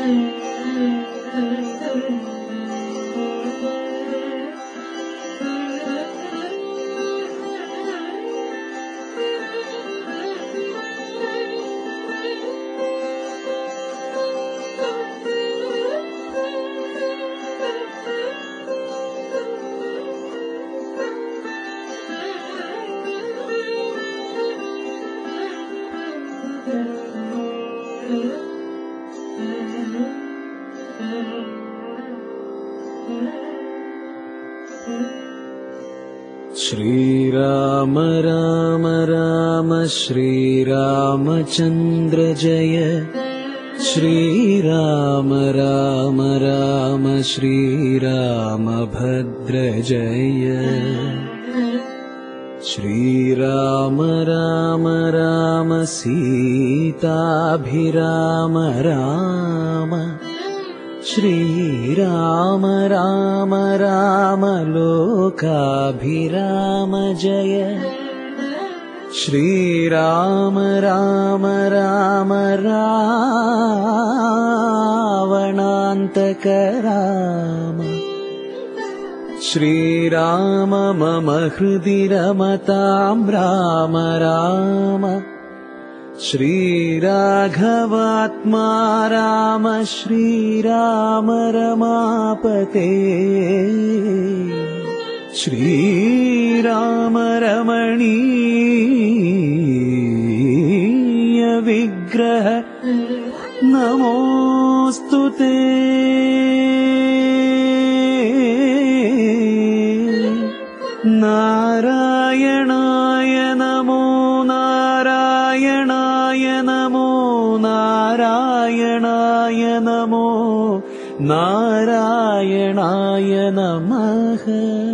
श्रीराम राम राम श्रीरामचन्द्र जय श्रीराम राम राम श्रीरामभद्र जय श्रीराम राम राम सीताभिराम राम श्रीराम राम राम लोकाभिराम जय श्रीराम राम राम रावणान्तक राम श्रीराम मम हृदि रमतां राम राम श्रीराघवात्मा राम श्रीराम रमापते श्रीराम रमणीय विग्रह नमोऽस्तु ते नारायणाय नमो नारायणाय नमो नारायणाय नमो नारायणाय नमः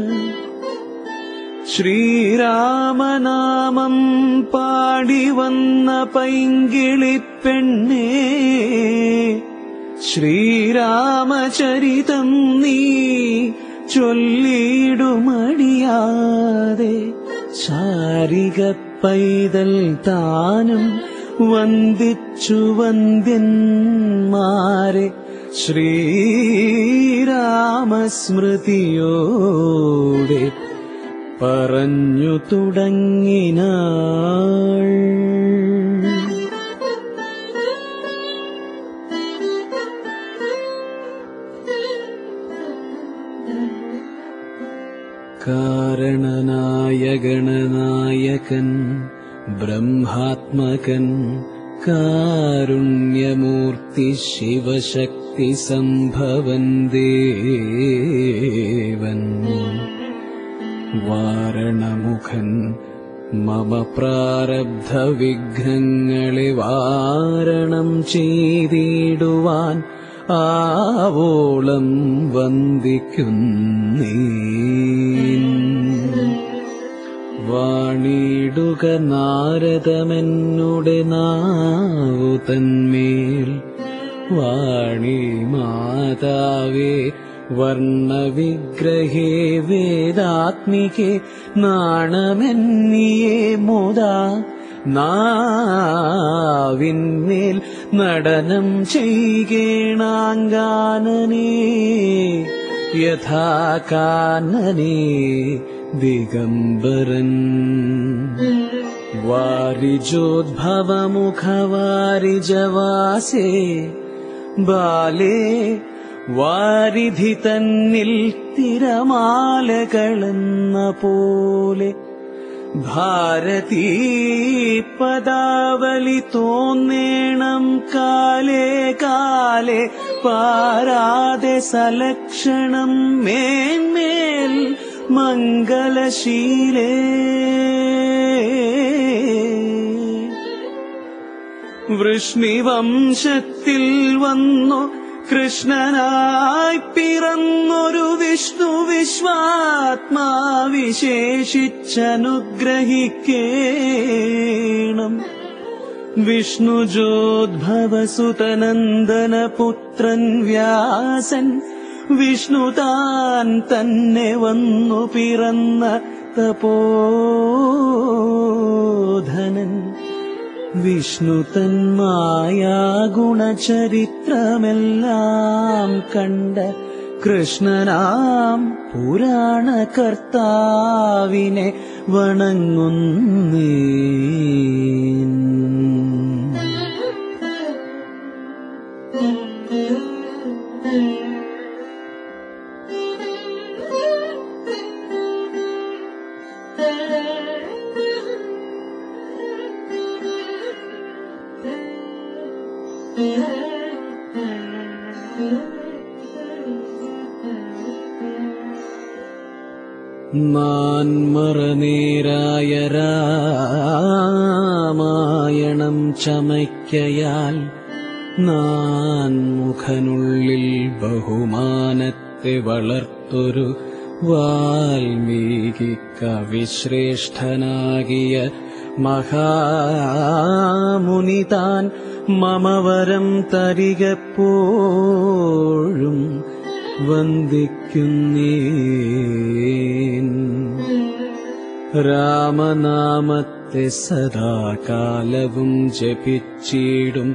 ശ്രീരാമനാമം പാടി വന്ന പൈങ്കിളിപ്പെണ്ണേ ശ്രീരാമചരിതം നീ ചൊല്ലിടുമടിയാതെ ശാരിക പൈതൽ താനും വന്ദിച്ചു വന്ദ്യന്മാരെ ശ്രീരാമസ്മൃതിയോടെ പറഞ്ഞു തുടങ്ങിനാൾ കാരണനായ ഗണനായകൻ ബ്രഹ്മാത്മകൻ കാരുണ്യമൂർത്തി ശിവശക്തി സംഭവൻ ദേവൻ വാരണമുഖൻ മമ പ്രാരബ്ധ വിഘ്നങ്ങളെ വാരണം ചെയ്തിടുവാൻ ആവോളം വന്ദിക്കുന്നീ വാണിടുക നാരദമെന്നുടെ നാവു തന്മേൽ വാണി മാതാവേ വർണ്ണവിഗ്രഹേ വേദാത്മികേ നാണമെന്നിയേ മുതാ നാവിന്മേൽ നടനം ചെയ്യണാങ്കാനനേ യഥാ കാനനേ ദിഗംബരൻ വാരിജോദ്ഭവമുഖവാരിജവാസേ ബാലേ വാരിധി തന്നിൽ തിരമാലകളെന്ന പോലെ ഭാരതീ പദാവലി തോന്നേണം കാലേ കാലേ പാരാതെ സലക്ഷണം മേന്മേൽ മംഗളശീലേ വൃഷ്ണിവംശത്തിൽ വന്നു കൃഷ്ണനായി പിറന്നൊരു വിഷ്ണു വിശ്വാത്മാവിശേഷിച്ചനുഗ്രഹിക്കേണം വിഷ്ണുജോദ്ഭവസുതനന്ദന പുത്രൻ വ്യാസൻ വിഷ്ണു താൻ തന്നെ വന്നു പിറന്ന തപോധനൻ വിഷ്ണു തന്മായ ഗുണചരിത്രമെല്ലാം കണ്ട കൃഷ്ണനാം പുരാണ കർത്താവിനെ വണങ്ങുന്നേ മാൻമറനേരായ രാമായണം ചമയ്ക്കയാൽ നാൻ മുഖനുള്ളിൽ ബഹുമാനത്തെ വളർത്തൊരു വാൽമീകി കവിശ്രേഷ്ഠനാകിയ മഹാമുനി താൻ മമവരം തരികപ്പോഴും വന്ദിക്കുന്നേൻ രാമനാമത്തെ സദാകാലവും ജപിച്ചിടും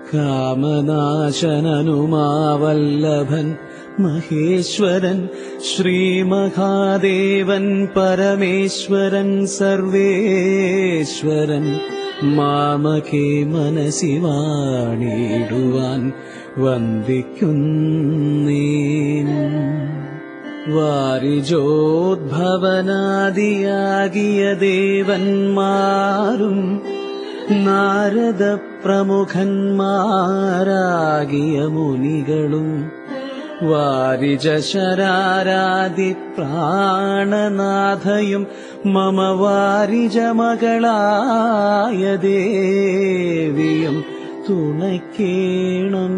കാമനാശനനുമാവല്ലഭൻ മഹേശ്വരൻ ശ്രീമഹാദേവൻ പരമേശ്വരൻ സർവേശ്വരൻ മാമകേ മനസി വാണിടുവാൻ വന്ദിക്കുന്നേൻ വാരിജോദ്ഭവനാദിയാകിയ ദേവന്മാരും നാരദ പ്രമുഖന്മാരാകിയ മുനികളും വാരിജ ശരാരാതി പ്രാണനാഥയും മമ വാരിജ മകളായ ദേവിയും തുണയ്ക്കേണം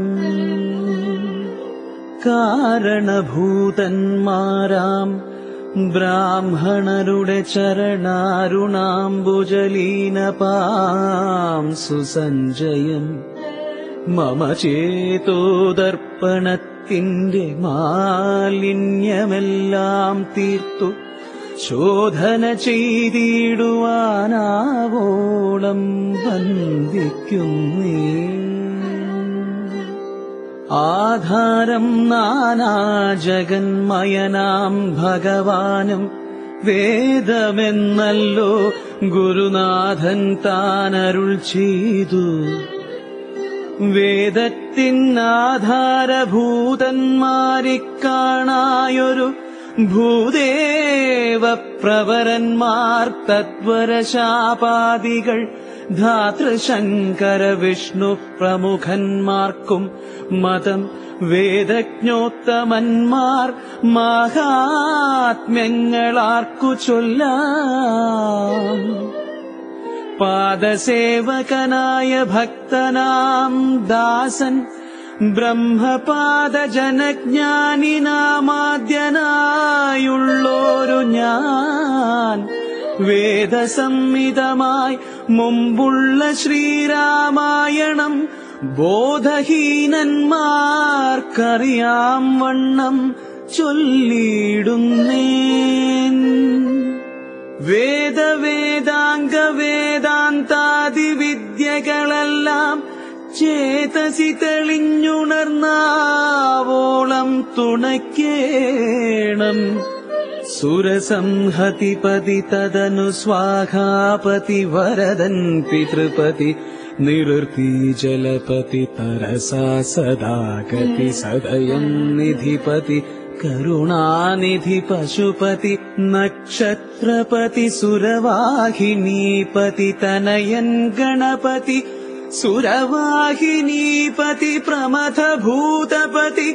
കാരണഭൂതന്മാരാം ബ്രാഹ്മണരുടെ ചരണാരുണാംബുജലീനപാം സുസഞ്ജയം മമ ചേതോദർപ്പണത്തിന്റെ മാലിന്യമെല്ലാം തീർത്തു ശോധന ചെയ്തിടുവാനാവോളം ബന്ധിക്കുന്നേ ആധാരം നാനാജഗന്മയനാം ഭഗവാനും വേദമെന്നല്ലോ ഗുരുനാഥൻ താനരുൾ ചെയ്തു വേദത്തിനാധാരഭൂതന്മാരിക്കാണായൊരു ഭൂദേവ പ്രവരന്മാർ തത്വരശാപാദികൾ ധാതൃശങ്കര വിഷ്ണു പ്രമുഖന്മാർക്കും മതം വേദജ്ഞോത്തമന്മാർ മഹാത്മ്യങ്ങളാർക്കു ചൊല്ലാം പാദസേവകനായ ഭക്തനാം ദാസൻ ബ്രഹ്മപാദജനജ്ഞാനിനാമാദ്യനായുള്ളോരു ഞാൻ വേദസംഹിതമായി മുമ്പുള്ള ശ്രീരാമായണം ബോധഹീനന്മാർക്കറിയാം വണ്ണം ചൊല്ലിയിടുന്നേൻ വേദവേദാംഗ വേദാന്താദി വിദ്യകളെല്ലാം ചേതസി തെളിഞ്ഞുണർന്നാവോളം തുണയ്ക്കേണം സുരസംഹതിപതി തദനു സ്വാഹാപതി വരദൻ പിതൃപതി നിവൃത്തി ജലപതി തരസാ സദാഗതി സദയം നിധിപതി കരുണാനിധി പശുപതി നക്ഷത്രപതി സുരവാഹിനീപതി തനയൻ ഗണപതി സുരവാഹിനീപതി പ്രമഥഭൂതപതി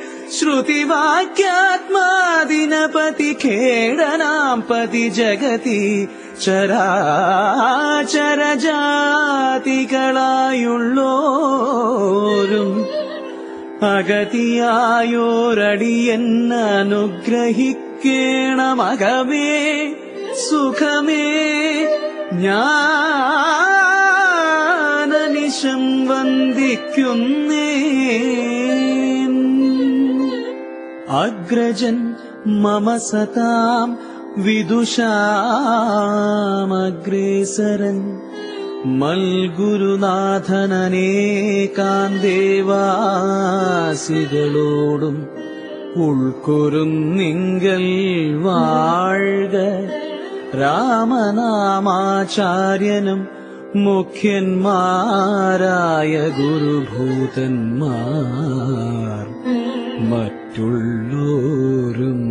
ശ്രുതിവാക്യാത്മാദിനപതി ഖേടനാം പതി ജഗതി ചരാചരജാതികളായുള്ളോരും അഗതിയായോരടിയെന്നനുഗ്രഹിക്കേണമകമേ സുഖമേ ജ്ഞാനനിശം വന്ദിക്കുന്നേ അഗ്രജൻ മമ സതാം വിദുഷാമഗ്രേസരൻ മൽഗുരുനാഥനേകാന്തേവാസികളോടും ഉൾക്കൊരുന്നിങ്കൽ വാഴ്ക രാമനാമാചാര്യനും മുഖ്യന്മാരായ ഗുരുഭൂതന്മാർ മറ്റുള്ളോരും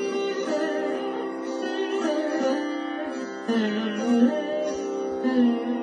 Thank you.